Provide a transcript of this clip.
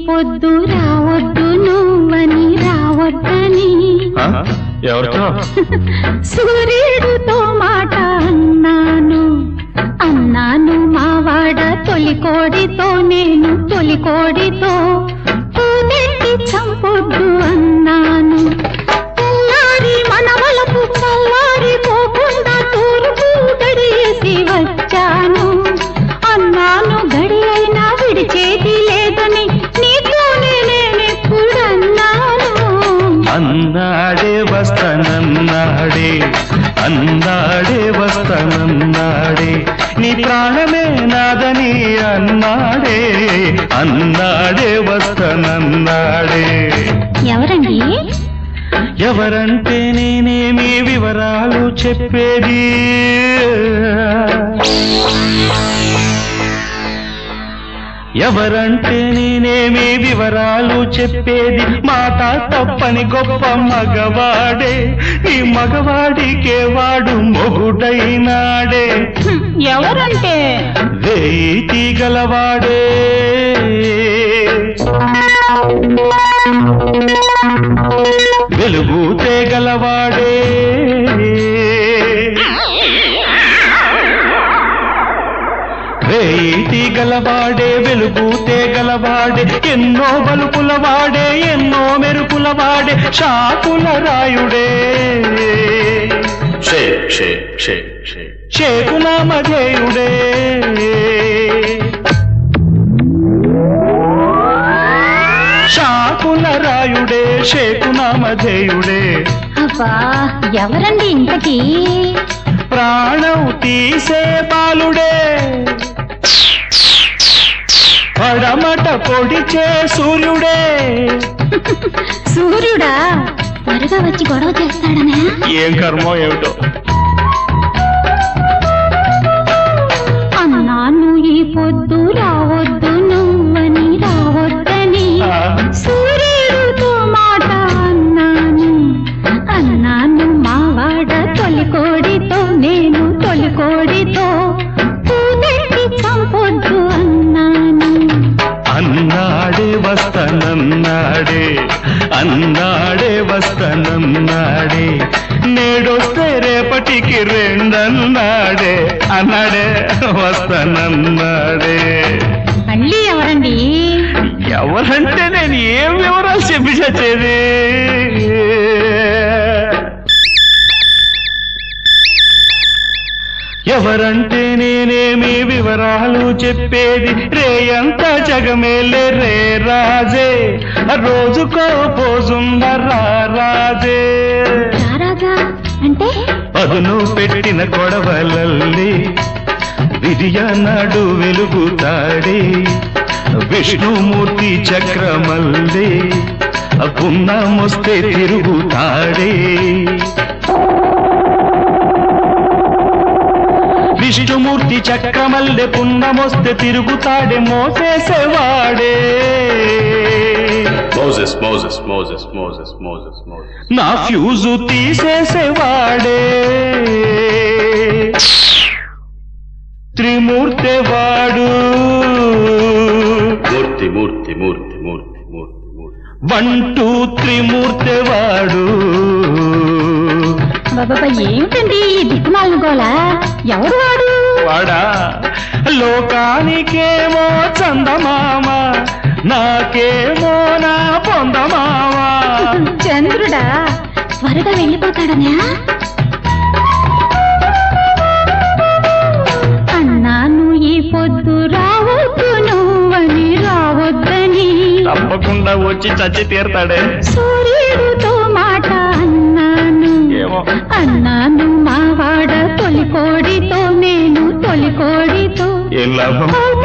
పొద్దు రావద్దు నువ్వని రావద్దని ఆ? ఎవరితో సూర్యుడితో మాట అన్నాను అన్నాను మావాడ తొలి కోడితో నేను తొలి కోడితో పూనెట్టి చంపొద్దు అన్నాను తెల్లారి మన వలపు చల్లారి పోకుండా తూర్పు గడియేసి వచ్చాను అన్నాను గడి అయినా విడిచేది లేదని నీతోనే నేనెప్పుడు అన్నాను అన్నాడే వస్తానన్నాడే అన్నాడే వస్తానన్నాడే నీ ప్రాణమే నాదని అన్నాడే అన్నాడే వస్తానన్నాడే ఎవరండి ఎవరంటే నేనేమి వివరాలు చెప్పేది ఎవరంటే నేనేమి వివరాలు చెప్పేది మాట తప్పని గొప్ప మగవాడే ఈ మగవాడికే వాడు మొగుడైనాడే హ్మ్, ఎవరంటే వేయి తీగలవాడే వెలుగు తేగలవాడే వేయి తీగలవాడే వెలుగు తేగలవాడే ఎన్నో బలుపుల వాడే ఎన్నో మెరుపుల వాడే షాకుల రాయుడే షే షే షే షే చేకునామధేయుడే షాకుల రాయుడే షేకునామధేయుడే అబ్బా ఎవరండి ఇంతకీ ప్రాణం తీసే బాలుడే పడమట పొడిచే సూర్యుడే సూర్యుడా త్వరగా వచ్చి గొడవ చేస్తాడనా ఏం కర్మో ఏమిటో అన్నాను ఈ పొద్దు రావద్దు నువ్వని రావద్దని ఆ, సూర్యుడితో మాట అన్నాను అన్నాను మావాడ తొలి కోడితో నేను తొలి కోడితో పూనెట్టి చంపొద్దు అన్నాను అన్నాడే వస్తానన్నాడే అన్నాడే వస్తానన్నాడే నేడొస్తే రేపటికి రెండన్నాడే అన్నాడే వస్తానన్నాడే మళ్ళీ ఎవరండి ఎవరంటే నేను ఏం వివరాలు చెప్పి చచ్చేది ఎవరంటే నేనేమి వివరాలు చెప్పేది రేయంత జగమేలే రే రాజే రోజుకో పోజుందరా రాజే రారాజా అంటే పదును పెట్టిన కొడవలల్లి విరియనాడు వెలుగుతాడే విష్ణుమూర్తి చక్రమల్లి పున్నమొస్తే తిరుగుతాడే విష్ణుమూర్తి చక్రమల్లె పున్నమొస్తే తిరుగుతాడే మోసేసేవాడే Moses Moses Moses Moses Moses Moses నా ఫ్యూజు తీసేసేవాడే త్రిమూర్తి వాడు మూర్తి మూర్తి మూర్తి మూర్తి మూర్తి మూర్తి వన్ టూ త్రిమూర్తి వాడు బాబా ఏమిటండి ఈ దిక్కుమాలిన గోల ఎవడు వాడు వాడా లోకానికేమో చందమామ నాకేమో నా పొందమామ చంద్రుడా త్వరగా వెళ్ళిపోతాడనా అన్నాను ఈ పొద్దు రావద్దు నువ్వని రావద్దని తప్పకుండా వచ్చి చచ్చి తీరతాడే సూర్యుడితో మాట అన్నాను ఏమో అన్నాను మావాడ తొలి కోడితో నేను తొలి కోడితో ఏం లాభం పూత